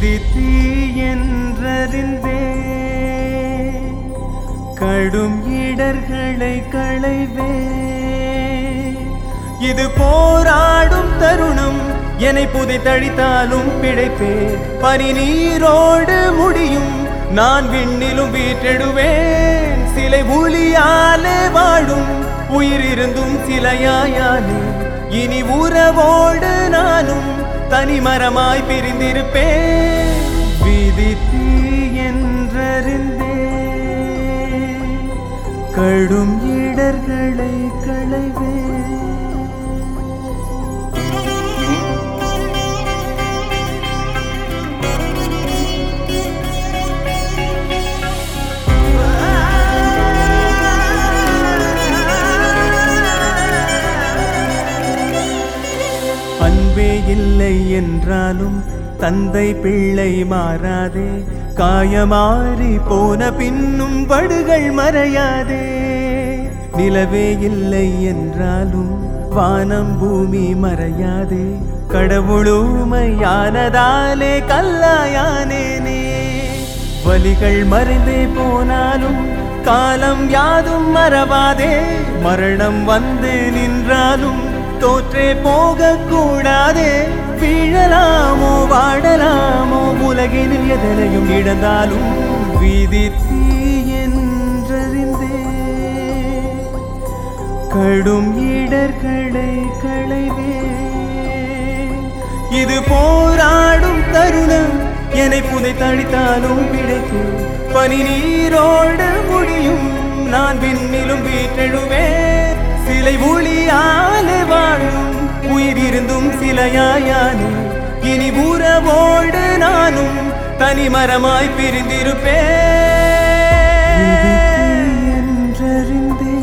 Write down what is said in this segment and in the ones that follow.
விதி தீ என்றறிந்தே கடும் இடர்களை களைவே இது போராடும் தருணம் என்னை புதைத்தழித்தாலும் பிழைப்பே பனி நீரோடு முடியும் நான் விண்ணிலும் வீற்றெடுவேன் சிலை ஒளியாலே வாழும் உயிரிருந்தும் சிலையாயானே இனி உறவோடு நானும் தனிமரமாய் பிரிந்திருப்பேன் விதி தீ என்றறிந்தே கடும் இடர்களை களைவே அன்பே இல்லை என்றாலும் தந்தை பிள்ளை மாறாதே காயமாறி போன பின்னும் படுகள் மறையாதே நிலவே இல்லை என்றாலும் வானம் பூமி மறையாதே கடவுளுமையானதாலே கல்லாயானேனே வலிகள் மறைந்தே போனாலும் காலம் யாதும் மறவாதே மரணம் வந்து நின்றாலும் தோற்றே போக கூடாதே வீழலாமோ வாடலாமோ உலகினில் எதனையும் இழந்தாலும் விதி தீ என்றறிந்தே கடும் இடர்களை களைவே இது போராடும் தருணம் என்னை புதை தழித்தாலும் பிழைக்கும் பனி நீரோடு முடியும் நான் விண்ணிலும் வீற்றெழுவேன் சிலை ஒளியாலே வாழும் உயிரிருந்தும் சிலையாயானே இனி உறவோடு நானும் தனிமரமாய்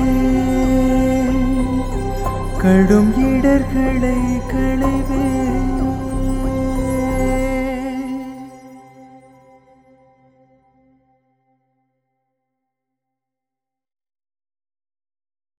பிரிந்திருப்பேன் கடும் இடர்களை களைவே